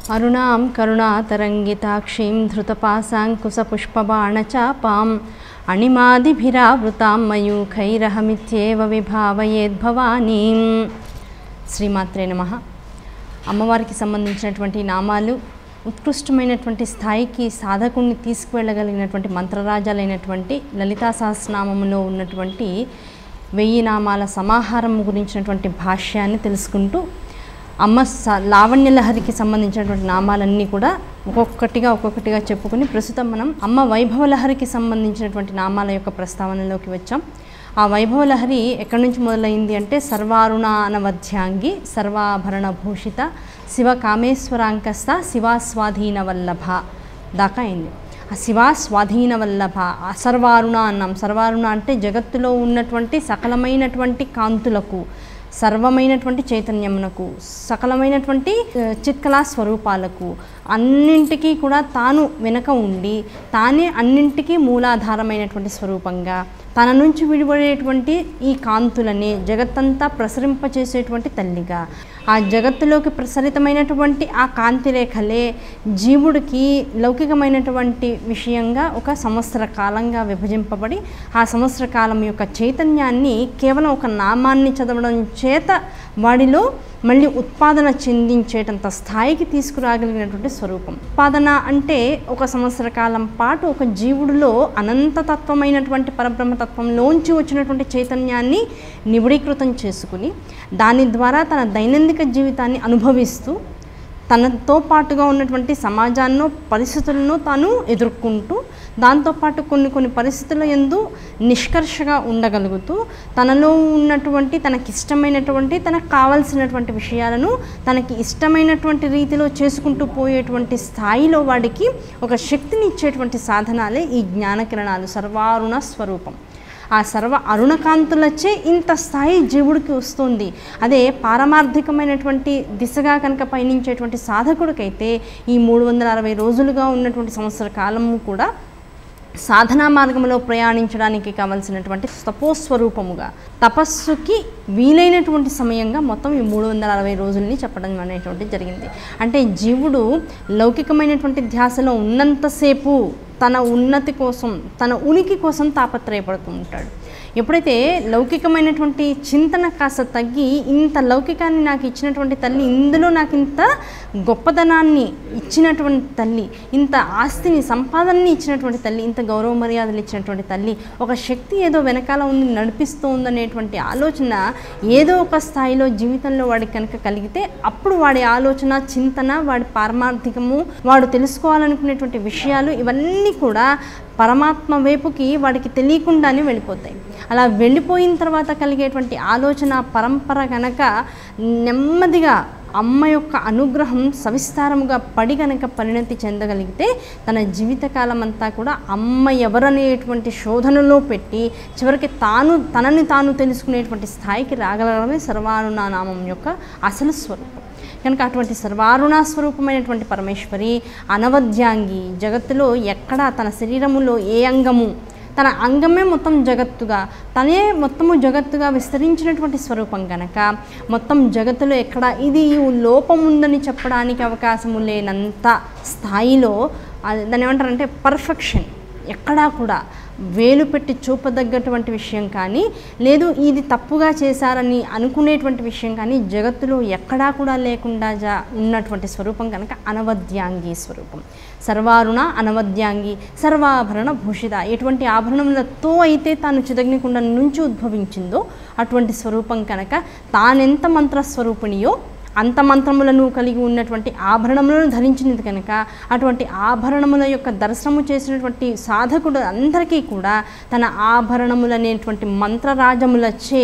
అరుణాం కరుణాతరంగితాక్షీం ధృతపాశాంకుశపుష్పబాణచాపాం అణిమాదిభిరావృతాం మయూఖైరహమిత్యేవ విభావయేద్భవానీం శ్రీమాత్రే నమ అమ్మవారికి సంబంధించినటువంటి నామాలు ఉత్కృష్టమైనటువంటి స్థాయికి సాధకుణ్ణి తీసుకువెళ్ళగలిగినటువంటి మంత్రరాజాలైనటువంటి లలితా సహస్రనామములో ఉన్నటువంటి వెయ్యి నామాల సమాహారం గురించినటువంటి భాష్యాన్ని తెలుసుకుంటూ అమ్మ స లావణ్యలహరికి సంబంధించినటువంటి నామాలన్నీ కూడా ఒక్కొక్కటిగా ఒక్కొక్కటిగా చెప్పుకుని ప్రస్తుతం మనం అమ్మ వైభవలహరికి సంబంధించినటువంటి నామాల యొక్క ప్రస్తావనలోకి వచ్చాం ఆ వైభవలహరి ఎక్కడి నుంచి మొదలైంది అంటే సర్వారుణ అనవధ్యాంగి సర్వాభరణ భూషిత శివ కామేశ్వరాంకస్త శివాస్వాధీన వల్లభ దాకా అయింది ఆ శివ స్వాధీన వల్లభ ఆ సర్వారుణ అన్నాం సర్వారుణ అంటే జగత్తులో ఉన్నటువంటి సకలమైనటువంటి కాంతులకు సర్వమైనటువంటి చైతన్యమునకు సకలమైనటువంటి ఆ, చిత్కళా స్వరూపాలకు అన్నింటికీ కూడా తాను వెనక ఉండి తానే అన్నింటికీ మూలాధారమైనటువంటి స్వరూపంగా తన నుంచి విడిపడేటువంటి ఈ కాంతులని జగత్తంతా ప్రసరింపచేసేటువంటి తల్లిగా ఆ జగత్తులోకి ప్రసరితమైనటువంటి ఆ కాంతి రేఖలే జీవుడికి లౌకికమైనటువంటి విషయంగా ఒక సంవత్సర కాలంగా విభజింపబడి ఆ సంవత్సర కాలం యొక్క చైతన్యాన్ని కేవలం ఒక నామాన్ని చదవడం చేత వాడిలో మళ్ళీ ఉత్పాదన చెందించేటంత స్థాయికి తీసుకురాగలిగినటువంటి స్వరూపం ఉత్పాదన అంటే ఒక సంవత్సర కాలం పాటు ఒక జీవుడిలో అనంతతత్వమైనటువంటి పరబ్రహ్మతత్వంలోంచి వచ్చినటువంటి చైతన్యాన్ని నిబిడీకృతం చేసుకుని దాని ద్వారా తన దైనందిక జీవితాన్ని అనుభవిస్తూ తనతో పాటుగా ఉన్నటువంటి సమాజాన్నో పరిస్థితులను తాను ఎదుర్కొంటూ దాంతోపాటు కొన్ని కొన్ని పరిస్థితుల ఎందు నిష్కర్షగా ఉండగలుగుతూ తనలో ఉన్నటువంటి తనకి ఇష్టమైనటువంటి తనకు కావాల్సినటువంటి విషయాలను తనకి ఇష్టమైనటువంటి రీతిలో చేసుకుంటూ పోయేటువంటి స్థాయిలో వాడికి ఒక శక్తిని ఇచ్చేటువంటి సాధనాలే ఈ జ్ఞానకిరణాలు సర్వారుణ స్వరూపం ఆ సర్వ అరుణకాంతులచే ఇంత స్థాయి జీవుడికి వస్తుంది అదే పారమార్థికమైనటువంటి దిశగా కనుక పయనించేటువంటి సాధకుడికైతే ఈ మూడు వందల అరవై రోజులుగా ఉన్నటువంటి సంవత్సర కాలము కూడా సాధనా మార్గంలో ప్రయాణించడానికి కావలసినటువంటి తపోస్వరూపముగా తపస్సుకి వీలైనటువంటి సమయంగా మొత్తం ఈ మూడు వందల అరవై రోజుల్ని చెప్పడం అనేటువంటి జరిగింది అంటే జీవుడు లౌకికమైనటువంటి ధ్యాసలో ఉన్నంతసేపు తన ఉన్నతి కోసం తన ఉనికి కోసం తాపత్రయపడుతూ ఉంటాడు ఎప్పుడైతే లౌకికమైనటువంటి చింతన కాస్త తగ్గి ఇంత లౌకికాన్ని నాకు ఇచ్చినటువంటి తల్లి ఇందులో నాకు ఇంత గొప్పదనాన్ని ఇచ్చినటువంటి తల్లి ఇంత ఆస్తిని సంపాదనని ఇచ్చినటువంటి తల్లి ఇంత గౌరవ మర్యాదలు ఇచ్చినటువంటి తల్లి ఒక శక్తి ఏదో వెనకాల ఉంది నడిపిస్తూ ఉందనేటువంటి ఆలోచన ఏదో ఒక స్థాయిలో జీవితంలో వాడికి కనుక కలిగితే అప్పుడు వాడి ఆలోచన చింతన వాడి పారమార్థికము వాడు తెలుసుకోవాలనుకునేటువంటి విషయాలు ఇవన్నీ కూడా పరమాత్మ వైపుకి వాడికి తెలియకుండానే వెళ్ళిపోతాయి అలా వెళ్ళిపోయిన తర్వాత కలిగేటువంటి ఆలోచన పరంపర కనుక నెమ్మదిగా అమ్మ యొక్క అనుగ్రహం సవిస్తారముగా పడి కనుక పరిణతి చెందగలిగితే తన జీవితకాలం అంతా కూడా అమ్మ ఎవరనేటువంటి శోధనలో పెట్టి చివరికి తాను తనని తాను తెలుసుకునేటువంటి స్థాయికి రాగలగడమే సర్వానునా నామం యొక్క అసలు స్వరూపం కనుక అటువంటి సర్వారుణ స్వరూపమైనటువంటి పరమేశ్వరి అనవద్యాంగి జగత్తులో ఎక్కడ తన శరీరములో ఏ అంగము తన అంగమే మొత్తం జగత్తుగా తనే మొత్తము జగత్తుగా విస్తరించినటువంటి స్వరూపం కనుక మొత్తం జగత్తులో ఎక్కడ ఇది లోపం ఉందని చెప్పడానికి అవకాశము లేనంత స్థాయిలో అది- దాన్ని ఏమంటారంటే పర్ఫెక్షన్ ఎక్కడా కూడా వేలు పెట్టి చూపదగ్గటువంటి విషయం కానీ లేదు ఇది తప్పుగా చేశారని అనుకునేటువంటి విషయం కానీ జగత్తులో ఎక్కడా కూడా లేకుండా జా ఉన్నటువంటి స్వరూపం కనుక అనవద్యాంగి స్వరూపం సర్వారుణ అనవద్యాంగి సర్వాభరణ భూషిత ఎటువంటి ఆభరణములతో అయితే తాను చిదగ్నికుండ నుంచి ఉద్భవించిందో అటువంటి స్వరూపం కనుక తానెంత మంత్రస్వరూపిణియో అంత మంత్రములను కలిగి ఉన్నటువంటి ఆభరణములను ధరించినది కనుక అటువంటి ఆభరణముల యొక్క దర్శనము చేసినటువంటి సాధకుడు అందరికీ కూడా తన ఆభరణములనేటువంటి మంత్రరాజములచే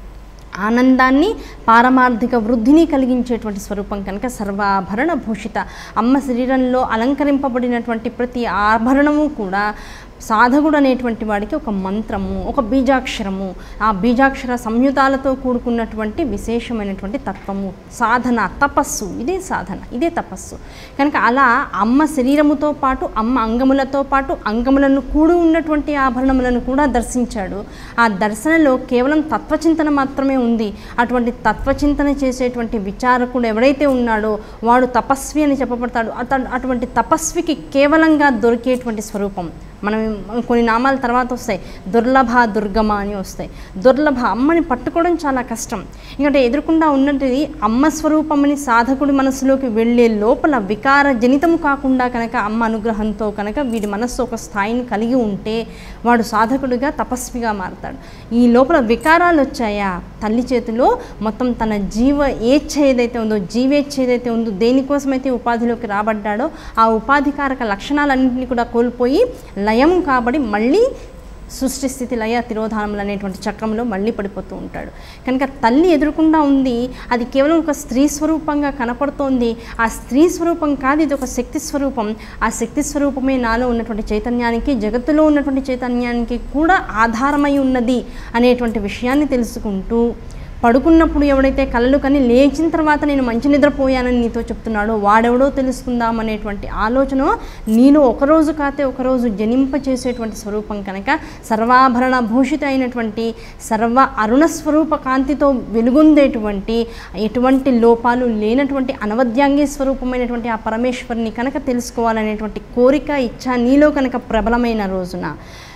ఆనందాన్ని పారమార్థిక వృద్ధిని కలిగించేటువంటి స్వరూపం కనుక సర్వాభరణ భూషిత అమ్మ శరీరంలో అలంకరింపబడినటువంటి ప్రతి ఆభరణము కూడా సాధకుడు అనేటువంటి వాడికి ఒక మంత్రము ఒక బీజాక్షరము ఆ బీజాక్షర సంయుతాలతో కూడుకున్నటువంటి విశేషమైనటువంటి తత్వము సాధన తపస్సు ఇదే సాధన ఇదే తపస్సు కనుక అలా అమ్మ శరీరముతో పాటు అమ్మ అంగములతో పాటు అంగములను కూడి ఉన్నటువంటి ఆభరణములను కూడా దర్శించాడు ఆ దర్శనలో కేవలం తత్వచింతన మాత్రమే ఉంది అటువంటి తత్వచింతన చేసేటువంటి విచారకుడు ఎవడైతే ఉన్నాడో వాడు తపస్వి అని చెప్పబడతాడు అతడు అటువంటి తపస్వికి కేవలంగా దొరికేటువంటి స్వరూపం మనం కొన్ని నామాల తర్వాత వస్తాయి దుర్లభ దుర్గమ అని వస్తాయి దుర్లభ అమ్మని పట్టుకోవడం చాలా కష్టం ఎందుకంటే ఎదురుకుండా ఉన్నది అమ్మ స్వరూపమని సాధకుడి మనసులోకి వెళ్ళే లోపల వికార జనితము కాకుండా కనుక అమ్మ అనుగ్రహంతో కనుక వీడి మనస్సు ఒక స్థాయిని కలిగి ఉంటే వాడు సాధకుడిగా తపస్విగా మారతాడు ఈ లోపల వికారాలు వచ్చాయా తల్లి చేతిలో మొత్తం తన జీవ ఏచ్ఛ ఏదైతే ఉందో జీవేచ్ఛ ఏదైతే ఉందో దేనికోసమైతే ఉపాధిలోకి రాబడ్డాడో ఆ ఉపాధికారక లక్షణాలన్నింటినీ కూడా కోల్పోయి లయం కాబడి మళ్ళీ సృష్టి స్థితి లయ తిరోధానములు అనేటువంటి చక్రంలో మళ్ళీ పడిపోతూ ఉంటాడు కనుక తల్లి ఎదురుకుండా ఉంది అది కేవలం ఒక స్త్రీ స్వరూపంగా కనపడుతోంది ఆ స్త్రీ స్వరూపం కాదు ఇది ఒక శక్తి స్వరూపం ఆ శక్తి స్వరూపమే నాలో ఉన్నటువంటి చైతన్యానికి జగత్తులో ఉన్నటువంటి చైతన్యానికి కూడా ఆధారమై ఉన్నది అనేటువంటి విషయాన్ని తెలుసుకుంటూ పడుకున్నప్పుడు ఎవడైతే కలలు కని లేచిన తర్వాత నేను మంచి నిద్రపోయానని నీతో చెప్తున్నాడో వాడెవడో తెలుసుకుందాం అనేటువంటి ఆలోచన నీలో ఒకరోజు కాతే ఒకరోజు జనింప చేసేటువంటి స్వరూపం కనుక సర్వాభరణ భూషిత అయినటువంటి సర్వ అరుణ స్వరూప కాంతితో వెలుగొందేటువంటి ఎటువంటి లోపాలు లేనటువంటి అనవద్యాంగి స్వరూపమైనటువంటి ఆ పరమేశ్వరిని కనుక తెలుసుకోవాలనేటువంటి కోరిక ఇచ్చ నీలో కనుక ప్రబలమైన రోజున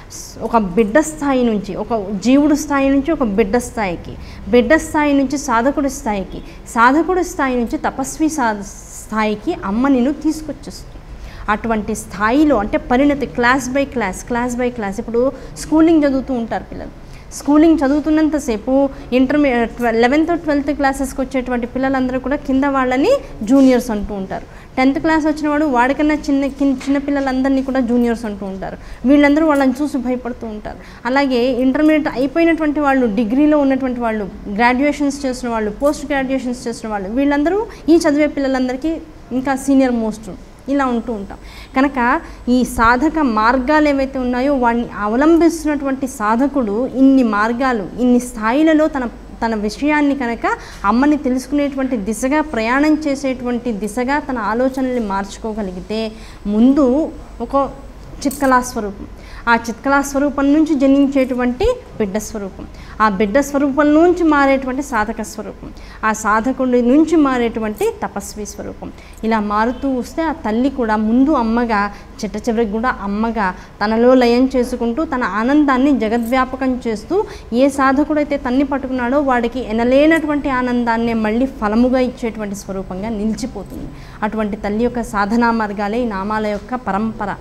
ఒక బిడ్డ స్థాయి నుంచి ఒక జీవుడు స్థాయి నుంచి ఒక బిడ్డ స్థాయికి బిడ్డ స్థాయి నుంచి సాధకుడి స్థాయికి సాధకుడి స్థాయి నుంచి తపస్వి సా స్థాయికి అమ్మ నిన్ను తీసుకొచ్చేస్తుంది అటువంటి స్థాయిలో అంటే పరిణతి class by class class by class ఇప్పుడు స్కూలింగ్ చదువుతూ ఉంటారు పిల్లలు స్కూలింగ్ చదువుతున్నంతసేపు ఇంటర్మీ లెవెన్త్ ట్వెల్త్ క్లాసెస్కి వచ్చేటువంటి పిల్లలందరూ కూడా కింద వాళ్ళని జూనియర్స్ అంటూ ఉంటారు టెన్త్ క్లాస్ వచ్చిన వాడు వాడికన్నా చిన్న కిన్- చిన్న పిల్లలందరినీ కూడా జూనియర్స్ అంటూ ఉంటారు వీళ్ళందరూ వాళ్ళని చూసి భయపడుతూ ఉంటారు అలాగే ఇంటర్మీడియట్ అయిపోయినటువంటి వాళ్ళు డిగ్రీలో ఉన్నటువంటి వాళ్ళు గ్రాడ్యుయేషన్స్ చేసిన వాళ్ళు పోస్ట్ గ్రాడ్యుయేషన్స్ చేసిన వాళ్ళు వీళ్ళందరూ ఈ చదివే పిల్లలందరికీ ఇంకా సీనియర్ మోస్ట్ ఇలా ఉంటూ ఉంటాం కనుక ఈ సాధక మార్గాలు ఏవైతే ఉన్నాయో వాడిని అవలంబిస్తున్నటువంటి సాధకుడు ఇన్ని మార్గాలు ఇన్ని స్థాయిలలో తన తన విషయాన్ని కనుక అమ్మని తెలుసుకునేటువంటి దిశగా ప్రయాణం చేసేటువంటి దిశగా తన ఆలోచనల్ని మార్చుకోగలిగితే ముందు ఒక చిత్కళా స్వరూపం ఆ చిత్కళా స్వరూపం నుంచి జనించేటువంటి బిడ్డ స్వరూపం ఆ బిడ్డ స్వరూపం నుంచి మారేటువంటి సాధక స్వరూపం ఆ సాధకుడి నుంచి మారేటువంటి తపస్వి స్వరూపం ఇలా మారుతూ వస్తే ఆ తల్లి కూడా ముందు అమ్మగా చిట్ట చివరికి కూడా అమ్మగా తనలో లయం చేసుకుంటూ తన ఆనందాన్ని జగద్వ్యాపకం చేస్తూ ఏ సాధకుడైతే తన్ని పట్టుకున్నాడో వాడికి ఎనలేనటువంటి ఆనందాన్ని మళ్ళీ ఫలముగా ఇచ్చేటువంటి స్వరూపంగా నిలిచిపోతుంది అటువంటి తల్లి యొక్క సాధనా మార్గాలే ఈ నామాల యొక్క పరంపర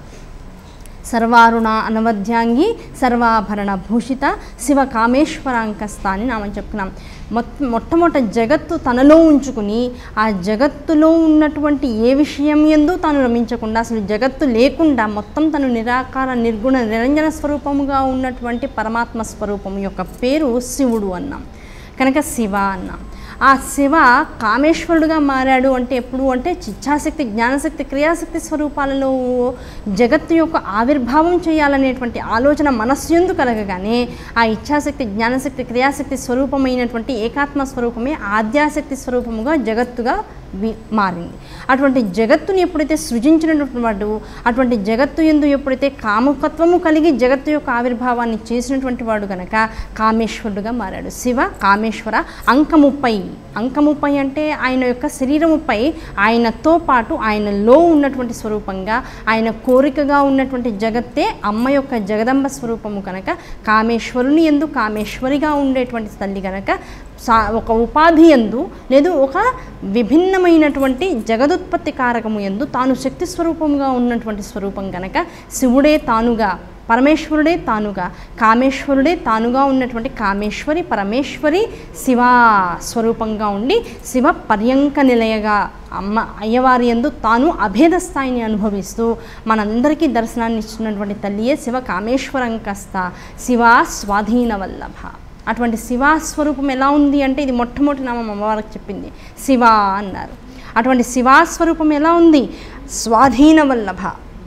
సర్వారుణ అనవద్యాంగి సర్వాభరణ భూషిత శివ కామేశ్వరాంకస్త అని నామని చెప్పుకున్నాం మొట్ట మొట్టమొదట జగత్తు తనలో ఉంచుకుని ఆ జగత్తులో ఉన్నటువంటి ఏ విషయం ఎందు తాను రమించకుండా అసలు జగత్తు లేకుండా మొత్తం తను నిరాకార నిర్గుణ నిరంజన స్వరూపముగా ఉన్నటువంటి పరమాత్మ స్వరూపం యొక్క పేరు శివుడు అన్నాం కనుక శివ అన్నాం ఆ శివ కామేశ్వరుడుగా మారాడు అంటే ఎప్పుడు అంటే చిచ్ఛాశక్తి జ్ఞానశక్తి క్రియాశక్తి స్వరూపాలలో జగత్తు యొక్క ఆవిర్భావం చేయాలనేటువంటి ఆలోచన మనస్సు ఎందు కలగగానే ఆ ఇచ్ఛాశక్తి జ్ఞానశక్తి క్రియాశక్తి స్వరూపమైనటువంటి ఏకాత్మ స్వరూపమే ఆద్యాశక్తి స్వరూపముగా జగత్తుగా వి మారింది అటువంటి జగత్తుని ఎప్పుడైతే సృజించినటువంటి వాడు అటువంటి జగత్తు ఎందు ఎప్పుడైతే కాముకత్వము కలిగి జగత్తు యొక్క ఆవిర్భావాన్ని చేసినటువంటి వాడు గనక కామేశ్వరుడుగా మారాడు శివ కామేశ్వర అంకముపై అంకముపై అంటే ఆయన యొక్క శరీరముపై ఆయనతో పాటు ఆయనలో ఉన్నటువంటి స్వరూపంగా ఆయన కోరికగా ఉన్నటువంటి జగత్తే అమ్మ యొక్క జగదంబ స్వరూపము కనుక కామేశ్వరుని ఎందు కామేశ్వరిగా ఉండేటువంటి తల్లి కనుక సా ఒక ఉపాధి ఎందు లేదు ఒక విభిన్నమైనటువంటి జగదుత్పత్తి కారకము ఎందు తాను శక్తి స్వరూపముగా ఉన్నటువంటి స్వరూపం కనుక శివుడే తానుగా పరమేశ్వరుడే తానుగా కామేశ్వరుడే తానుగా ఉన్నటువంటి కామేశ్వరి పరమేశ్వరి శివ స్వరూపంగా ఉండి శివ పర్యంక నిలయగా అమ్మ అయ్యవారి ఎందు తాను అభేద స్థాయిని అనుభవిస్తూ మనందరికీ దర్శనాన్ని ఇచ్చినటువంటి తల్లియే శివ కామేశ్వరంకస్త శివ స్వాధీన వల్లభ అటువంటి శివ స్వరూపం ఎలా ఉంది అంటే ఇది మొట్టమొదటి నామం అమ్మవారికి చెప్పింది శివ అన్నారు అటువంటి శివా స్వరూపం ఎలా ఉంది స్వాధీన వల్లభ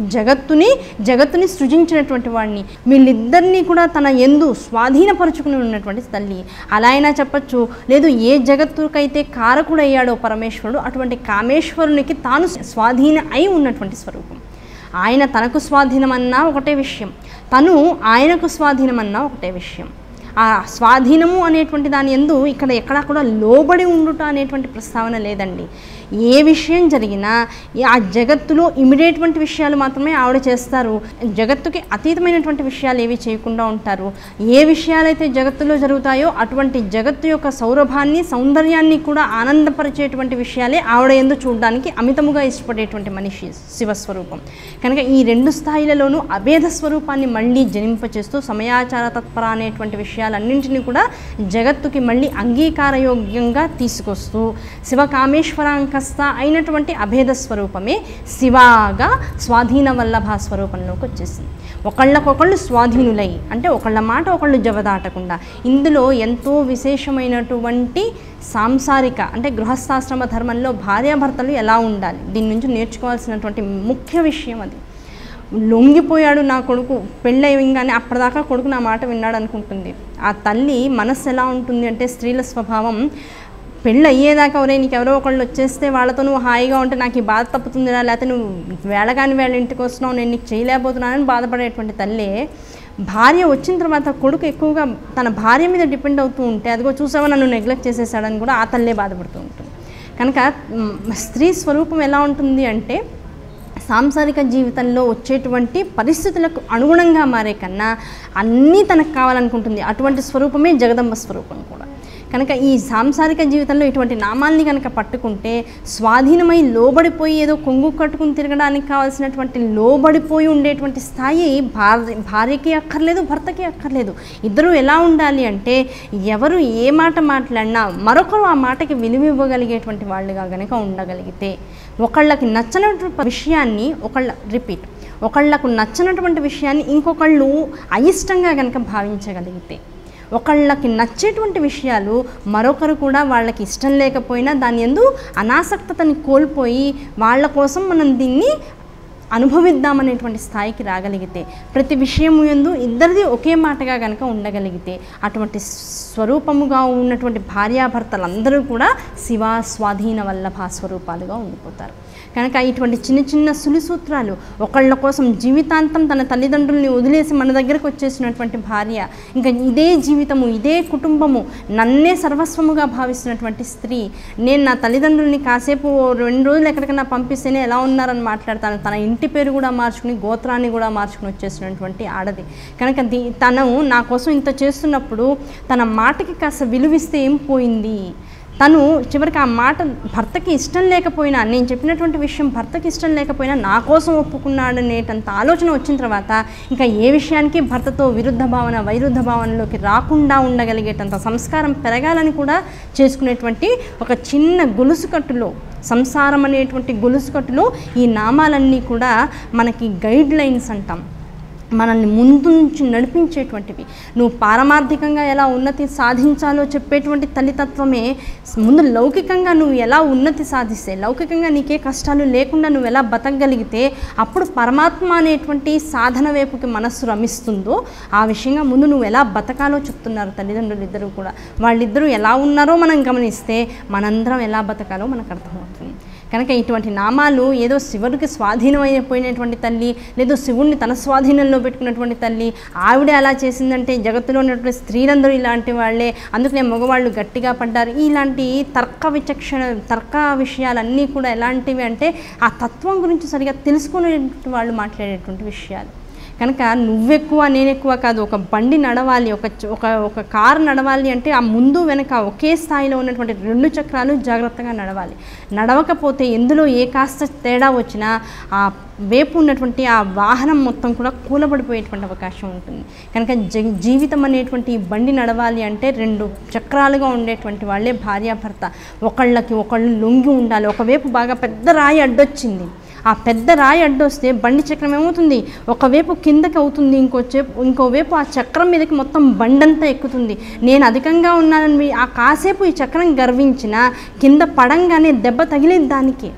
జగత్తుని జగత్తుని సృజించినటువంటి వాడిని వీళ్ళిద్దరినీ కూడా తన ఎందు స్వాధీనపరుచుకుని ఉన్నటువంటి తల్లి అలా అయినా చెప్పచ్చు లేదు ఏ జగత్తుకైతే కారకుడయ్యాడో పరమేశ్వరుడు అటువంటి కామేశ్వరునికి తాను స్వాధీన అయి ఉన్నటువంటి స్వరూపం ఆయన తనకు స్వాధీనమన్నా ఒకటే విషయం తను ఆయనకు స్వాధీనమన్నా ఒకటే విషయం ఆ స్వాధీనము అనేటువంటి దాని ఎందు ఇక్కడ ఎక్కడా కూడా లోబడి ఉండుట అనేటువంటి ప్రస్తావన లేదండి ఏ విషయం జరిగినా ఈ ఆ జగత్తులో ఇమిడేటువంటి విషయాలు మాత్రమే ఆవిడ చేస్తారు జగత్తుకి అతీతమైనటువంటి విషయాలు ఏవి చేయకుండా ఉంటారు ఏ విషయాలైతే జగత్తులో జరుగుతాయో అటువంటి జగత్తు యొక్క సౌరభాన్ని సౌందర్యాన్ని కూడా ఆనందపరిచేటువంటి విషయాలే ఆవిడ ఎందు చూడడానికి అమితముగా ఇష్టపడేటువంటి మనిషి శివస్వరూపం కనుక ఈ రెండు స్థాయిలలోనూ అభేద స్వరూపాన్ని మళ్ళీ జనింపచేస్తూ సమయాచార తత్పర అనేటువంటి విషయాలన్నింటినీ కూడా జగత్తుకి మళ్ళీ అంగీకారయోగ్యంగా తీసుకొస్తూ శివకామేశ్వరాంకస్త అయినటువంటి అభేద స్వరూపమే శివాగా స్వాధీన వల్లభ స్వరూపంలోకి వచ్చేసింది ఒకళ్ళకొకళ్ళు స్వాధీనులై అంటే ఒకళ్ళ మాట ఒకళ్ళు జవదాటకుండా ఇందులో ఎంతో విశేషమైనటువంటి సాంసారిక అంటే గృహస్థాశ్రమ ధర్మంలో భార్యాభర్తలు ఎలా ఉండాలి దీని నుంచి నేర్చుకోవాల్సినటువంటి ముఖ్య విషయం అది లొంగిపోయాడు నా కొడుకు పెళ్ళయింగానే అప్పటిదాకా కొడుకు నా మాట విన్నాడు అనుకుంటుంది ఆ తల్లి మనస్సు ఎలా ఉంటుంది అంటే స్త్రీల స్వభావం పెళ్ళి అయ్యేదాకా ఒరే నీకు ఎవరో ఒకళ్ళు వచ్చేస్తే వాళ్ళతో నువ్వు హాయిగా ఉంటే నాకు ఈ బాధ తప్పుతుందిరా లేకపోతే నువ్వు వేళగాని వేళ ఇంటికి వస్తున్నావు నేను నీకు చేయలేకపోతున్నానని బాధపడేటువంటి తల్లే భార్య వచ్చిన తర్వాత కొడుకు ఎక్కువగా తన భార్య మీద డిపెండ్ అవుతూ ఉంటే అదిగో చూసావా నన్ను నెగ్లెక్ట్ చేసేసాడని కూడా ఆ తల్లే బాధపడుతూ ఉంటుంది కనుక మ్, స్త్రీ స్వరూపం ఎలా ఉంటుంది అంటే సాంసారిక జీవితంలో వచ్చేటువంటి పరిస్థితులకు అనుగుణంగా మారే కన్నా అన్నీ తనకు కావాలనుకుంటుంది అటువంటి స్వరూపమే జగదంబ స్వరూపం కూడా కనుక ఈ సాంసారిక జీవితంలో ఇటువంటి నామాల్ని కనుక పట్టుకుంటే స్వాధీనమై లోబడిపోయి ఏదో కొంగు కట్టుకుని తిరగడానికి కావాల్సినటువంటి లోబడిపోయి ఉండేటువంటి స్థాయి భార్య భార్యకి అక్కర్లేదు భర్తకి అక్కర్లేదు ఇద్దరూ ఎలా ఉండాలి అంటే ఎవరు ఏ మాట మాట్లాడినా మరొకరు ఆ మాటకి విలువ ఇవ్వగలిగేటువంటి వాళ్ళుగా కనుక ఉండగలిగితే ఒకళ్ళకి నచ్చనటువంటి విషయాన్ని ఒకళ్ళ రిపీట్ ఒకళ్ళకు నచ్చనటువంటి విషయాన్ని ఇంకొకళ్ళు అయిష్టంగా కనుక భావించగలిగితే ఒకళ్ళకి నచ్చేటువంటి విషయాలు మరొకరు కూడా వాళ్ళకి ఇష్టం లేకపోయినా దాని ఎందు అనాసక్తతని కోల్పోయి వాళ్ళ కోసం మనం దీన్ని అనుభవిద్దామనేటువంటి స్థాయికి రాగలిగితే ప్రతి విషయము ఎందు ఇద్దరిది ఒకే మాటగా కనుక ఉండగలిగితే అటువంటి స్వరూపముగా ఉన్నటువంటి భార్యాభర్తలందరూ కూడా శివ స్వాధీన వల్లభ స్వరూపాలుగా ఉండిపోతారు కనుక ఇటువంటి చిన్న చిన్న సులిసూత్రాలు ఒకళ్ళ కోసం జీవితాంతం తన తల్లిదండ్రుల్ని వదిలేసి మన దగ్గరకు వచ్చేసినటువంటి భార్య ఇంకా ఇదే జీవితము ఇదే కుటుంబము నన్నే సర్వస్వముగా భావిస్తున్నటువంటి స్త్రీ నేను నా తల్లిదండ్రుల్ని కాసేపు ఓ రెండు రోజులు ఎక్కడికైనా పంపిస్తేనే ఎలా ఉన్నారని మాట్లాడతాను తన ఇంటి పేరు కూడా మార్చుకుని గోత్రాన్ని కూడా మార్చుకుని వచ్చేసినటువంటి ఆడది కనుక దీ తను నా కోసం ఇంత చేస్తున్నప్పుడు తన మాటకి కాస్త విలువిస్తే ఏం పోయింది తను చివరికి ఆ మాట భర్తకి ఇష్టం లేకపోయినా నేను చెప్పినటువంటి విషయం భర్తకి ఇష్టం లేకపోయినా నా కోసం ఒప్పుకున్నాడనేటంత ఆలోచన వచ్చిన తర్వాత ఇంకా ఏ విషయానికి భర్తతో విరుద్ధ భావన వైరుద్ధ భావనలోకి రాకుండా ఉండగలిగేటంత సంస్కారం పెరగాలని కూడా చేసుకునేటువంటి ఒక చిన్న గొలుసు కట్టులో సంసారం అనేటువంటి గొలుసు కట్టులో ఈ నామాలన్నీ కూడా మనకి గైడ్ లైన్స్ అంటాం మనల్ని ముందు నుంచి నడిపించేటువంటివి నువ్వు పారమార్థికంగా ఎలా ఉన్నతి సాధించాలో చెప్పేటువంటి తల్లితత్వమే ముందు లౌకికంగా నువ్వు ఎలా ఉన్నతి సాధిస్తే లౌకికంగా నీకే కష్టాలు లేకుండా నువ్వు ఎలా బతకగలిగితే అప్పుడు పరమాత్మ అనేటువంటి సాధన వైపుకి మనస్సు రమిస్తుందో ఆ విషయంగా ముందు నువ్వు ఎలా బతకాలో చెప్తున్నారు తల్లిదండ్రులు ఇద్దరు కూడా వాళ్ళిద్దరూ ఎలా ఉన్నారో మనం గమనిస్తే మనందరం ఎలా బతకాలో మనకు అర్థమవుతుంది కనుక ఇటువంటి నామాలు ఏదో శివుడికి స్వాధీనమైపోయినటువంటి తల్లి లేదో శివుణ్ణి తన స్వాధీనంలో పెట్టుకున్నటువంటి తల్లి ఆవిడే అలా చేసిందంటే జగత్తులో ఉన్నటువంటి స్త్రీలందరూ ఇలాంటి వాళ్ళే అందుకనే మగవాళ్ళు గట్టిగా పడ్డారు ఇలాంటి తర్క విచక్షణ తర్క విషయాలన్నీ కూడా ఎలాంటివి అంటే ఆ తత్వం గురించి సరిగా తెలుసుకునే వాళ్ళు మాట్లాడేటువంటి విషయాలు కనుక నువ్వెక్కువ నేనెక్కువ కాదు ఒక బండి నడవాలి ఒక చ- ఒక ఒక కారు నడవాలి అంటే ఆ ముందు వెనక ఒకే స్థాయిలో ఉన్నటువంటి రెండు చక్రాలు జాగ్రత్తగా నడవాలి నడవకపోతే ఎందులో ఏ కాస్త తేడా వచ్చినా ఆ వేపు ఉన్నటువంటి ఆ వాహనం మొత్తం కూడా కూలబడిపోయేటువంటి అవకాశం ఉంటుంది కనుక జీ జీవితం అనేటువంటి ఈ బండి నడవాలి అంటే రెండు చక్రాలుగా ఉండేటువంటి వాళ్ళే భార్యాభర్త ఒకళ్ళకి ఒకళ్ళు లొంగి ఉండాలి ఒకవైపు బాగా పెద్ద రాయి అడ్డొచ్చింది ఆ పెద్ద రాయి అడ్డొస్తే బండి చక్రం ఏమవుతుంది ఒకవైపు కిందకి అవుతుంది ఇంకో చేపు ఇంకోవైపు ఆ చక్రం మీదకి మొత్తం బండంతా ఎక్కుతుంది నేను అధికంగా ఉన్నానని మీ- ఆ కాసేపు ఈ చక్రం గర్వించిన కింద పడంగానే దెబ్బ తగిలేదు దానికి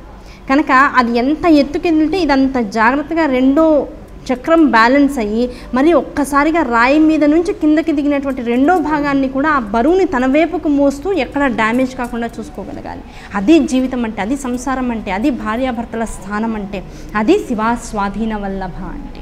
కనుక అది ఎంత ఎత్తుకెళ్తే ఇదంత జాగ్రత్తగా రెండో చక్రం బ్యాలెన్స్ అయ్యి మరి ఒక్కసారిగా రాయి మీద నుంచి కిందకి దిగినటువంటి రెండో భాగాన్ని కూడా ఆ బరువుని తన వైపుకు మోస్తూ ఎక్కడ డ్యామేజ్ కాకుండా చూసుకోగలగాలి అది జీవితం అంటే అది సంసారం అంటే అది భార్యాభర్తల స్థానం అంటే అది శివా స్వాధీన వల్లభ అంటే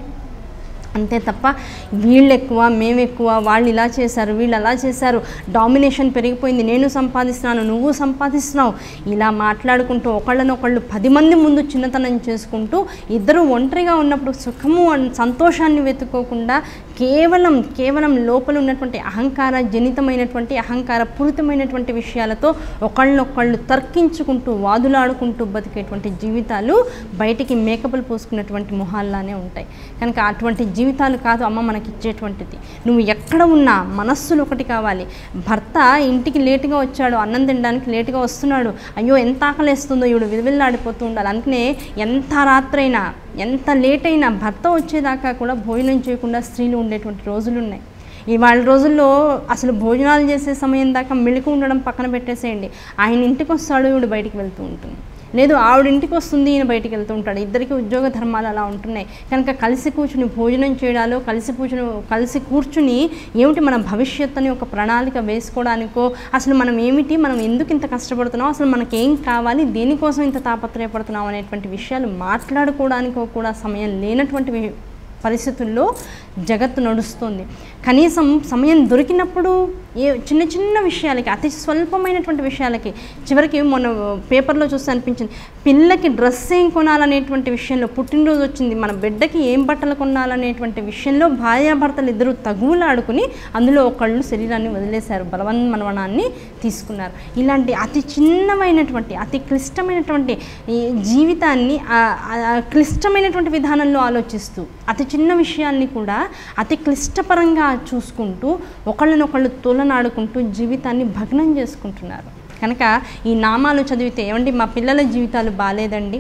అంతే తప్ప వీళ్ళు ఎక్కువ మేము ఎక్కువ వాళ్ళు ఇలా చేశారు వీళ్ళు అలా చేశారు డామినేషన్ పెరిగిపోయింది నేను సంపాదిస్తున్నాను నువ్వు సంపాదిస్తున్నావు ఇలా మాట్లాడుకుంటూ ఒకళ్ళనొకళ్ళు పది మంది ముందు చిన్నతనం చేసుకుంటూ ఇద్దరు ఒంటరిగా ఉన్నప్పుడు సుఖము అండ్ సంతోషాన్ని వెతుక్కోకుండా కేవలం కేవలం లోపల ఉన్నటువంటి అహంకార జనితమైనటువంటి అహంకార పూరితమైనటువంటి విషయాలతో ఒకళ్ళనొకళ్ళు తర్కించుకుంటూ వాదులాడుకుంటూ బతికేటువంటి జీవితాలు బయటికి మేకపులు పూసుకున్నటువంటి మొహాల్లానే ఉంటాయి కనుక అటువంటి జీవితాలు కాదు అమ్మ మనకి ఇచ్చేటువంటిది నువ్వు ఎక్కడ ఉన్నా మనస్సులు ఒకటి కావాలి భర్త ఇంటికి లేటుగా వచ్చాడు అన్నం తినడానికి లేటుగా వస్తున్నాడు అయ్యో ఎంత ఆకలేస్తుందో ఈవిడ విలువిల్లాడిపోతూ ఉండాలి అందుకనే ఎంత రాత్రైనా ఎంత లేట్ అయినా భర్త వచ్చేదాకా కూడా భోజనం చేయకుండా స్త్రీలు ఉండేటువంటి రోజులు ఉన్నాయి ఇవాళ రోజుల్లో అసలు భోజనాలు చేసే సమయం దాకా మెళుకు ఉండడం పక్కన పెట్టేసేయండి ఆయన ఇంటికి వస్తాడు ఈవిడ బయటికి వెళ్తూ ఉంటుంది లేదు ఆవిడ ఇంటికి వస్తుంది ఈయన బయటికి వెళ్తూ ఉంటాడు ఇద్దరికి ఉద్యోగ ధర్మాలు అలా ఉంటున్నాయి కనుక కలిసి కూర్చుని భోజనం చేయడాలో కలిసి కూర్చుని కలిసి కూర్చుని ఏమిటి మన భవిష్యత్ అని ఒక ప్రణాళిక వేసుకోవడానికో అసలు మనం ఏమిటి మనం ఎందుకు ఇంత కష్టపడుతున్నాం అసలు మనకి ఏం కావాలి దేనికోసం ఇంత తాపత్రయపడుతున్నాం అనేటువంటి విషయాలు మాట్లాడుకోవడానికో కూడా సమయం లేనటువంటి వి- పరిస్థితుల్లో జగత్తు నడుస్తుంది కనీసం సమయం దొరికినప్పుడు ఏ చిన్న చిన్న విషయాలకి అతి స్వల్పమైనటువంటి విషయాలకి చివరికి మొన్న పేపర్లో చూస్తే అనిపించింది పిల్లకి డ్రెస్ ఏం కొనాలనేటువంటి విషయంలో పుట్టినరోజు వచ్చింది మన బిడ్డకి ఏం బట్టలు కొనాలనేటువంటి విషయంలో భార్యాభర్తలు ఇద్దరు తగువులాడుకుని అందులో ఒకళ్ళు శరీరాన్ని వదిలేశారు బలవన్మనవనాన్ని తీసుకున్నారు ఇలాంటి అతి చిన్నమైనటువంటి అతి క్లిష్టమైనటువంటి ఈ జీవితాన్ని ఆ- ఆ క్లిష్టమైనటువంటి విధానంలో ఆలోచిస్తూ అతి చిన్న విషయాల్ని కూడా అతి క్లిష్టపరంగా చూసుకుంటూ ఒకళ్ళనొకళ్ళు తోలనాడుకుంటూ జీవితాన్ని భగ్నం చేసుకుంటున్నారు కనుక ఈ నామాలు చదివితే ఏమండి మా పిల్లల జీవితాలు బాగాలేదండి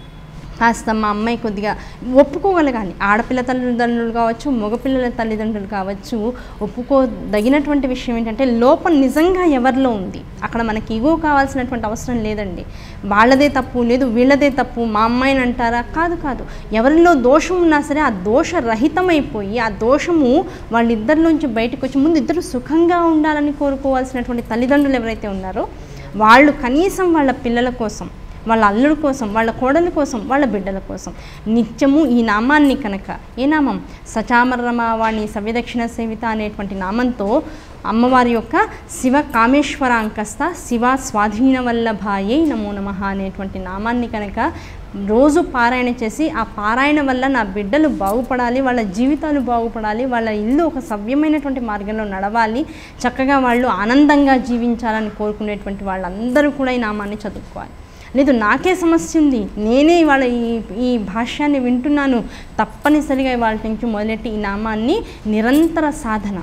కాస్త మా అమ్మాయి కొద్దిగా ఒప్పుకోగలగాలి ఆడపిల్ల తల్లిదండ్రులు కావచ్చు మగపిల్లల తల్లిదండ్రులు కావచ్చు ఒప్పుకోదగినటువంటి విషయం ఏంటంటే లోపం నిజంగా ఎవరిలో ఉంది అక్కడ మనకి ఇగో కావాల్సినటువంటి అవసరం లేదండి వాళ్ళదే తప్పు లేదు వీళ్ళదే తప్పు మా అమ్మాయిని అంటారా కాదు కాదు ఎవరిలో దోషం ఉన్నా సరే ఆ దోష రహితమైపోయి ఆ దోషము వాళ్ళిద్దరిలోంచి బయటకు వచ్చి ముందు ఇద్దరు సుఖంగా ఉండాలని కోరుకోవాల్సినటువంటి తల్లిదండ్రులు ఎవరైతే ఉన్నారో వాళ్ళు కనీసం వాళ్ళ పిల్లల కోసం వాళ్ళ అల్లుడి కోసం వాళ్ళ కోడలి కోసం వాళ్ళ బిడ్డల కోసం నిత్యము ఈ నామాన్ని కనుక ఏ నామం సచామరమావాణి సవ్యదక్షిణ సేవిత అనేటువంటి నామంతో అమ్మవారి యొక్క శివ కామేశ్వరాంకస్త శివ స్వాధీన వల్లభాయే నమో నమః అనేటువంటి నామాన్ని కనుక రోజు పారాయణ చేసి ఆ పారాయణ వల్ల నా బిడ్డలు బాగుపడాలి వాళ్ళ జీవితాలు బాగుపడాలి వాళ్ళ ఇల్లు ఒక సవ్యమైనటువంటి మార్గంలో నడవాలి చక్కగా వాళ్ళు ఆనందంగా జీవించాలని కోరుకునేటువంటి వాళ్ళందరూ కూడా ఈ నామాన్ని చదువుకోవాలి లేదు నాకే సమస్య ఉంది నేనే ఇవాళ ఈ ఈ భాష్యాన్ని వింటున్నాను తప్పనిసరిగా ఇవాళ నుంచి మొదలెట్టి ఈ నామాన్ని నిరంతర సాధన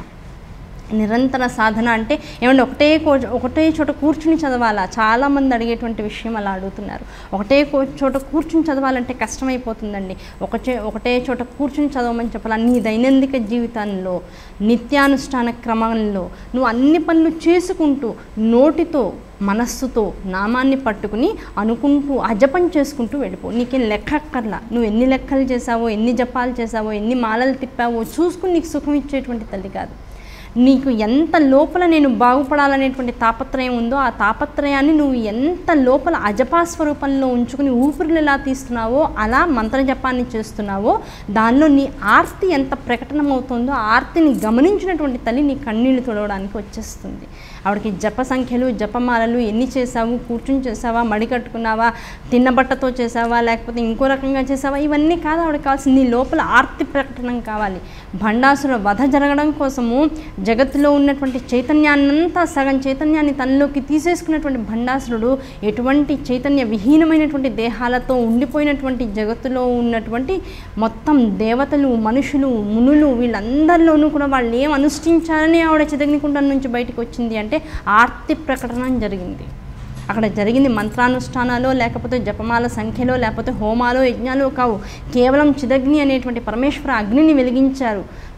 నిరంతర సాధన అంటే ఏమంటే ఒకటే కో ఒకటే చోట కూర్చుని చదవాలా చాలామంది అడిగేటువంటి విషయం అలా అడుగుతున్నారు ఒకటే కో చోట కూర్చుని చదవాలంటే కష్టమైపోతుందండి ఒకటే ఒకటే చోట కూర్చుని చదవమని చెప్పాలా నీ దైనందిక జీవితంలో నిత్యానుష్ఠాన క్రమంలో నువ్వు అన్ని పనులు చేసుకుంటూ నోటితో మనస్సుతో నామాన్ని పట్టుకుని అనుకుంటూ అజపం చేసుకుంటూ వెళ్ళిపో నీకేం లెక్క అక్కర్లా నువ్వు ఎన్ని లెక్కలు చేసావో ఎన్ని జపాలు చేసావో ఎన్ని మాలలు తిప్పావో చూసుకుని నీకు సుఖం ఇచ్చేటువంటి తల్లి కాదు నీకు ఎంత లోపల నేను బాగుపడాలనేటువంటి తాపత్రయం ఉందో ఆ తాపత్రయాన్ని నువ్వు ఎంత లోపల అజపా స్వరూపంలో ఉంచుకుని ఊపిరిలు ఎలా తీస్తున్నావో అలా మంత్రజపాన్ని చేస్తున్నావో దానిలో నీ ఆర్తి ఎంత ప్రకటనమవుతుందో ఆ ఆర్తిని గమనించినటువంటి తల్లి నీ కన్నీళ్లు తొడవడానికి వచ్చేస్తుంది ఆవిడకి జప సంఖ్యలు జపమాలలు ఎన్ని చేసావు కూర్చుని చేసావా మడి కట్టుకున్నావా తిన్న బట్టతో చేసావా లేకపోతే ఇంకో రకంగా చేసావా ఇవన్నీ కాదు ఆవిడకి కావాల్సింది నీ లోపల ఆర్తి ప్రకటనం కావాలి భండాసుర వధ జరగడం కోసము జగత్తులో ఉన్నటువంటి చైతన్యాన్నంతా సగం చైతన్యాన్ని తనలోకి తీసేసుకున్నటువంటి భండాసురుడు ఎటువంటి చైతన్య విహీనమైనటువంటి దేహాలతో ఉండిపోయినటువంటి జగత్తులో ఉన్నటువంటి మొత్తం దేవతలు మనుషులు మునులు వీళ్ళందరిలోనూ కూడా వాళ్ళు ఏం అనుష్ఠించాలని ఆవిడ చిదగ్నికుండం నుంచి బయటకు వచ్చింది అంటే ఆర్తి ప్రకటన జరిగింది అక్కడ జరిగింది మంత్రానుష్ఠానాలో లేకపోతే జపమాల సంఖ్యలో లేకపోతే హోమాలో యజ్ఞాలు కావు కేవలం చిదగ్ని అనేటువంటి పరమేశ్వర అగ్నిని వెలిగించారు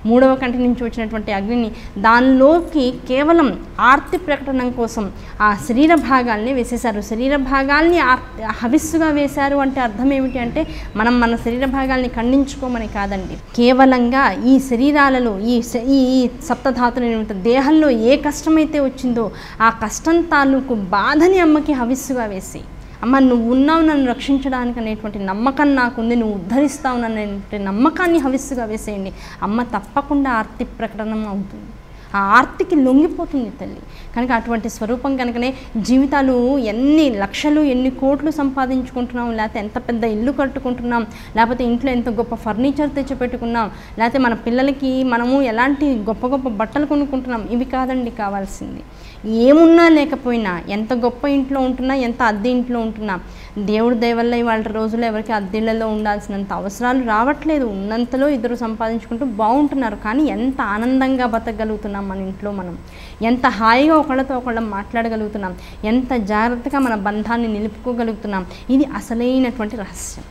మూడవ కంటి నుంచి వచ్చినటువంటి అగ్నిని దానిలోకి కేవలం ఆర్తి ప్రకటన కోసం ఆ శరీర భాగాల్ని వేసేశారు శరీర భాగాల్ని ఆర్- హవిస్సుగా వేశారు అంటే అర్థం ఏమిటి అంటే మనం మన శరీర భాగాల్ని ఖండించుకోమని కాదండి కేవలంగా ఈ శరీరాలలో ఈ శ- ఈ ఈ సప్తధాతుల నిమిత్తం దేహంలో ఏ కష్టమైతే వచ్చిందో ఆ కష్టం తాలూకు బాధని అమ్మకి హవిస్సుగా వేసి అమ్మ నువ్వు ఉన్నావు నన్ను రక్షించడానికి అనేటువంటి నమ్మకం నాకుంది నువ్వు ఉద్ధరిస్తావు అనేటువంటి నమ్మకాన్ని హవిస్సుగా వేసేయండి అమ్మ తప్పకుండా ఆర్తి ప్రకటన అవుతుంది ఆ ఆర్తికి లొంగిపోతుంది తల్లి కనుక అటువంటి స్వరూపం కనుకనే జీవితాలు ఎన్ని లక్షలు ఎన్ని కోట్లు సంపాదించుకుంటున్నాం లేకపోతే ఎంత పెద్ద ఇల్లు కట్టుకుంటున్నాం లేకపోతే ఇంట్లో ఎంత గొప్ప ఫర్నిచర్ తెచ్చిపెట్టుకున్నాం లేకపోతే మన పిల్లలకి మనము ఎలాంటి గొప్ప గొప్ప బట్టలు కొనుక్కుంటున్నాం ఇవి కాదండి కావాల్సింది ఏమున్నా లేకపోయినా ఎంత గొప్ప ఇంట్లో ఉంటున్నా ఎంత అద్దె ఇంట్లో ఉంటున్నా దేవుడి దయవల్ల ఇవాళ రోజుల్లో ఎవరికి అద్దెళ్లలో ఉండాల్సినంత అవసరాలు రావట్లేదు ఉన్నంతలో ఇద్దరు సంపాదించుకుంటూ బాగుంటున్నారు కానీ ఎంత ఆనందంగా బతకగలుగుతున్నాం మన ఇంట్లో మనం ఎంత హాయిగా ఒకళ్ళతో ఒకళ్ళం మాట్లాడగలుగుతున్నాం ఎంత జాగ్రత్తగా మన బంధాన్ని నిలుపుకోగలుగుతున్నాం ఇది అసలైనటువంటి రహస్యం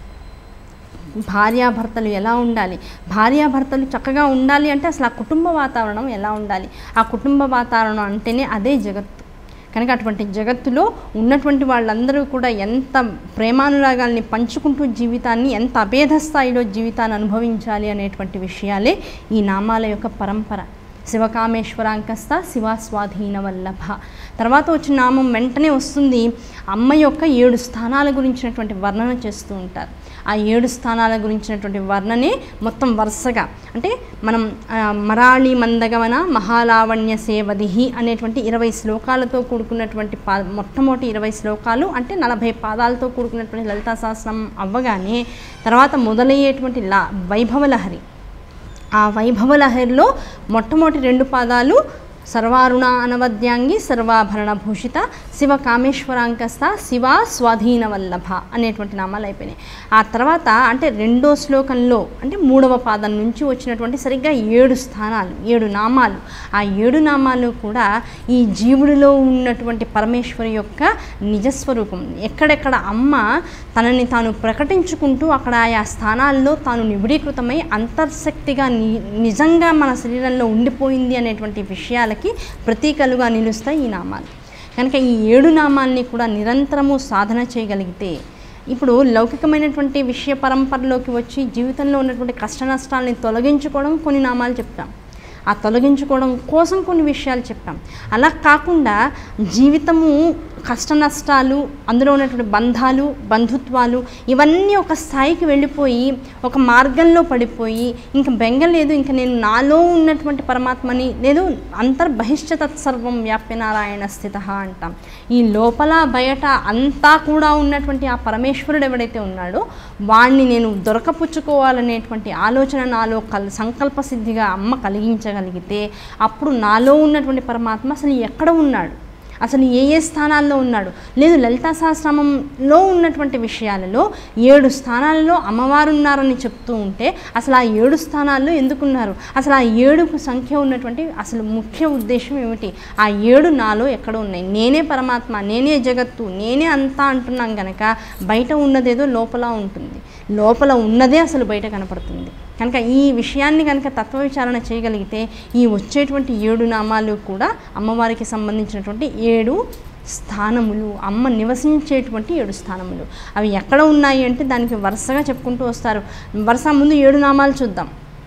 భార్యాభర్తలు ఎలా ఉండాలి భార్యాభర్తలు చక్కగా ఉండాలి అంటే అసలు ఆ కుటుంబ వాతావరణం ఎలా ఉండాలి ఆ కుటుంబ వాతావరణం అంటేనే అదే జగత్తు కనుక అటువంటి జగత్తులో ఉన్నటువంటి వాళ్ళందరూ కూడా ఎంత ప్రేమానురాగాల్ని పంచుకుంటూ జీవితాన్ని ఎంత అభేద స్థాయిలో జీవితాన్ని అనుభవించాలి అనేటువంటి విషయాలే ఈ నామాల యొక్క పరంపర శివకామేశ్వరాంకస్త శివ స్వాధీన వల్లభ తర్వాత వచ్చిన నామం వెంటనే వస్తుంది అమ్మ యొక్క ఏడు స్థానాల గురించినటువంటి వర్ణన చేస్తూ ఉంటారు ఆ ఏడు స్థానాల గురించినటువంటి వర్ణనే మొత్తం వరుసగా అంటే మనం ఆ, మరాళి మందగమన మహాలావణ్య సేవదిహి అనేటువంటి ఇరవై శ్లోకాలతో కూడుకున్నటువంటి పా మొట్టమొదటి ఇరవై శ్లోకాలు అంటే నలభై పాదాలతో కూడుకున్నటువంటి లలితా సహస్రం అవ్వగానే తర్వాత మొదలయ్యేటువంటి లా వైభవలహరి ఆ వైభవలహరిలో మొట్టమొదటి రెండు పాదాలు సర్వారుణ అనవద్యాంగి సర్వాభరణ భూషిత శివ కామేశ్వరాంకస్త శివ స్వాధీన వల్లభ అనేటువంటి నామాలు అయిపోయినాయి ఆ తర్వాత అంటే రెండో శ్లోకంలో అంటే మూడవ పాదం నుంచి వచ్చినటువంటి సరిగ్గా ఏడు స్థానాలు ఏడు నామాలు ఆ ఏడు నామాలు కూడా ఈ జీవుడిలో ఉన్నటువంటి పరమేశ్వరి యొక్క నిజస్వరూపం ఎక్కడెక్కడ అమ్మ తనని తాను ప్రకటించుకుంటూ అక్కడ ఆయా స్థానాల్లో తాను నిబిడీకృతమై అంతర్శక్తిగా ని నిజంగా మన శరీరంలో ఉండిపోయింది అనేటువంటి విషయాలకి ప్రతీకలుగా నిలుస్తాయి ఈ నామాలు కనుక ఈ ఏడు నామాల్ని కూడా నిరంతరము సాధన చేయగలిగితే ఇప్పుడు లౌకికమైనటువంటి విషయ పరంపరలోకి వచ్చి జీవితంలో ఉన్నటువంటి కష్ట నష్టాలని తొలగించుకోవడం కొన్ని నామాలు చెప్తాం ఆ తొలగించుకోవడం కోసం కొన్ని విషయాలు చెప్పాం అలా కాకుండా జీవితము కష్ట నష్టాలు అందులో ఉన్నటువంటి బంధాలు బంధుత్వాలు ఇవన్నీ ఒక స్థాయికి వెళ్ళిపోయి ఒక మార్గంలో పడిపోయి ఇంకా బెంగ లేదు ఇంకా నేను నాలో ఉన్నటువంటి పరమాత్మని లేదు అంతర్బహిష్ట తత్సర్వం వ్యాప్య నారాయణ స్థిత అంటాం ఈ లోపల బయట అంతా కూడా ఉన్నటువంటి ఆ పరమేశ్వరుడు ఎవడైతే ఉన్నాడో వాణ్ణి నేను దొరకపుచ్చుకోవాలనేటువంటి ఆలోచన నాలో కల్ సంకల్ప సిద్ధిగా అమ్మ కలిగించగలిగితే అప్పుడు నాలో ఉన్నటువంటి పరమాత్మ అసలు ఎక్కడ ఉన్నాడు అసలు ఏ ఏ స్థానాల్లో ఉన్నాడు లేదు లలితా సహస్రమంలో ఉన్నటువంటి విషయాలలో ఏడు స్థానాలలో అమ్మవారు ఉన్నారని చెప్తూ ఉంటే అసలు ఆ ఏడు స్థానాల్లో ఎందుకున్నారు అసలు ఆ ఏడుకు సంఖ్య ఉన్నటువంటి అసలు ముఖ్య ఉద్దేశం ఏమిటి ఆ ఏడు నాలో ఎక్కడ ఉన్నాయి నేనే పరమాత్మ నేనే జగత్తు నేనే అంతా అంటున్నాం కనుక బయట ఉన్నదేదో లోపల ఉంటుంది లోపల ఉన్నదే అసలు బయట కనపడుతుంది కనుక ఈ విషయాన్ని కనుక తత్వ విచారణ చేయగలిగితే ఈ వచ్చేటువంటి ఏడు నామాలు కూడా అమ్మవారికి సంబంధించినటువంటి ఏడు స్థానములు అమ్మ నివసించేటువంటి ఏడు స్థానములు అవి ఎక్కడ ఉన్నాయి అంటే దానికి వరుసగా చెప్పుకుంటూ వస్తారు వరుస ముందు ఏడు నామాలు చూద్దాం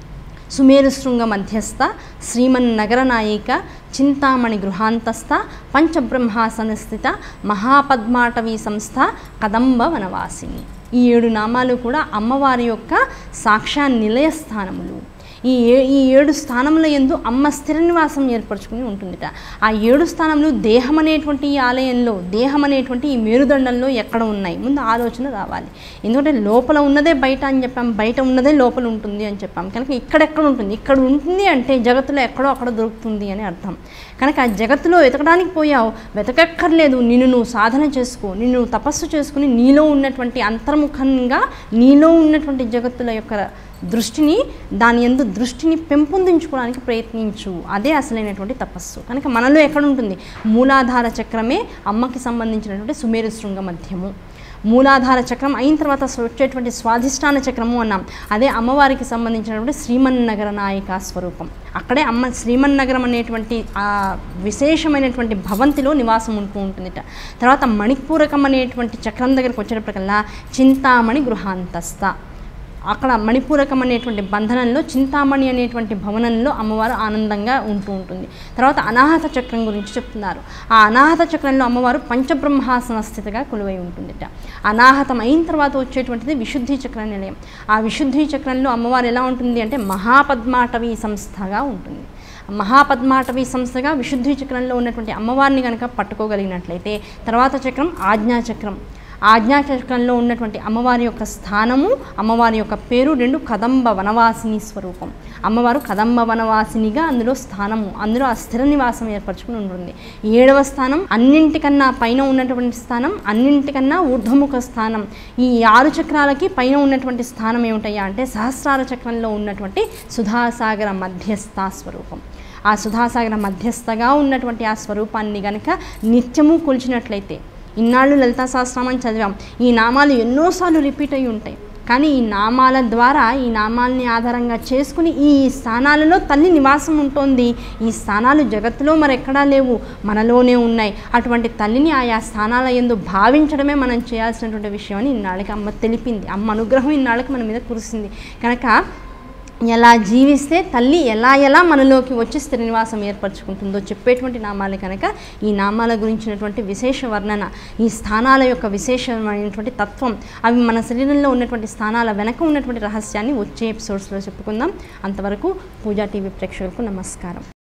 సుమేరు శృంగ మధ్యస్థ శ్రీమన్నగర నాయిక చింతామణి గృహాంతస్థ పంచబ్రహ్మాసన స్థిత మహాపద్మాటవీ సంస్థ కదంబ వనవాసిని ఈ ఏడు నామాలు కూడా అమ్మవారి యొక్క సాక్షా నిలయ స్థానములు ఈ ఏ ఈ ఏడు స్థానముల ఎందు అమ్మ స్థిర నివాసం ఏర్పరచుకుని ఉంటుందిట ఆ ఏడు స్థానములు దేహం అనేటువంటి ఈ ఆలయంలో దేహం అనేటువంటి ఈ మేరుదండంలో ఎక్కడ ఉన్నాయి ముందు ఆలోచన రావాలి ఎందుకంటే లోపల ఉన్నదే బయట అని చెప్పాం బయట ఉన్నదే లోపల ఉంటుంది అని చెప్పాం కనుక ఇక్కడెక్కడ ఉంటుంది ఇక్కడ ఉంటుంది అంటే జగత్తులో ఎక్కడో అక్కడ దొరుకుతుంది అని అర్థం కనుక ఆ జగత్తులో వెతకడానికి పోయావు వెతకక్కర్లేదు నిన్ను నువ్వు సాధన చేసుకో నిన్ను నువ్వు తపస్సు చేసుకుని నీలో ఉన్నటువంటి అంతర్ముఖంగా నీలో ఉన్నటువంటి జగత్తుల యొక్క దృష్టిని దాని ఎందు దృష్టిని పెంపొందించుకోవడానికి ప్రయత్నించు అదే అసలైనటువంటి తపస్సు కనుక మనలో ఎక్కడ ఉంటుంది మూలాధార చక్రమే అమ్మకి సంబంధించినటువంటి సుమేరు శృంగ మధ్యము మూలాధార చక్రం అయిన తర్వాత వచ్చేటువంటి స్వాధిష్టాన చక్రము అన్నాం అదే అమ్మవారికి సంబంధించినటువంటి శ్రీమన్నగర నాయిక స్వరూపం అక్కడే అమ్మ శ్రీమన్నగరం అనేటువంటి ఆ విశేషమైనటువంటి భవంతిలో నివాసం ఉంటూ ఉంటుందిట తర్వాత మణిపూరకం అనేటువంటి చక్రం దగ్గరకు వచ్చేటప్పటికల్లా చింతామణి గృహాంతస్థ అక్కడ మణిపూరకం అనేటువంటి బంధనంలో చింతామణి అనేటువంటి భవనంలో అమ్మవారు ఆనందంగా ఉంటూ ఉంటుంది తర్వాత అనాహత చక్రం గురించి చెప్తున్నారు ఆ అనాహత చక్రంలో అమ్మవారు పంచబ్రహ్మాసన స్థితిగా కొలువై ఉంటుందిట అనాహతం అయిన తర్వాత వచ్చేటువంటిది విశుద్ధి చక్ర నిలయం ఆ విశుద్ధి చక్రంలో అమ్మవారు ఎలా ఉంటుంది అంటే మహాపద్మాటవి సంస్థగా ఉంటుంది మహాపద్మాటవి సంస్థగా విశుద్ధి చక్రంలో ఉన్నటువంటి అమ్మవారిని కనుక పట్టుకోగలిగినట్లయితే తర్వాత చక్రం ఆజ్ఞాచక్రం ఆజ్ఞాచక్రంలో ఉన్నటువంటి అమ్మవారి యొక్క స్థానము అమ్మవారి యొక్క పేరు రెండు కదంబ వనవాసిని స్వరూపం అమ్మవారు కదంబ వనవాసినిగా అందులో స్థానము అందులో ఆ స్థిర నివాసం ఏర్పరచుకుని ఉంటుంది ఏడవ స్థానం అన్నింటికన్నా పైన ఉన్నటువంటి స్థానం అన్నింటికన్నా ఊర్ధ్వముఖ స్థానం ఈ ఆరు చక్రాలకి పైన ఉన్నటువంటి స్థానం ఏమిటయ్యా అంటే సహస్రార చక్రంలో ఉన్నటువంటి సుధాసాగర మధ్యస్థ స్వరూపం ఆ సుధాసాగర మధ్యస్థగా ఉన్నటువంటి ఆ స్వరూపాన్ని గనక నిత్యము కొలిచినట్లయితే ఇన్నాళ్ళు లలితా సహస్రనామం చదివాం ఈ నామాలు ఎన్నోసార్లు రిపీట్ అయి ఉంటాయి కానీ ఈ నామాల ద్వారా ఈ నామాల్ని ఆధారంగా చేసుకుని ఈ స్థానాలలో తల్లి నివాసం ఉంటుంది ఈ స్థానాలు జగత్తులో మరెక్కడా లేవు మనలోనే ఉన్నాయి అటువంటి తల్లిని ఆయా స్థానాల ఎందు భావించడమే మనం చేయాల్సినటువంటి విషయం అని ఇన్నాళ్ళకి అమ్మ తెలిపింది అమ్మ అనుగ్రహం ఇన్నాళ్ళకి మన మీద కురిసింది కనుక ఎలా జీవిస్తే తల్లి ఎలా ఎలా మనలోకి వచ్చి స్థిర నివాసం ఏర్పరచుకుంటుందో చెప్పేటువంటి నామాలు కనుక ఈ నామాల గురించినటువంటి విశేష వర్ణన ఈ స్థానాల యొక్క విశేషమైనటువంటి తత్వం అవి మన శరీరంలో ఉన్నటువంటి స్థానాల వెనక ఉన్నటువంటి రహస్యాన్ని వచ్చే ఎపిసోడ్స్లో చెప్పుకుందాం అంతవరకు పూజా టీవీ ప్రేక్షకులకు నమస్కారం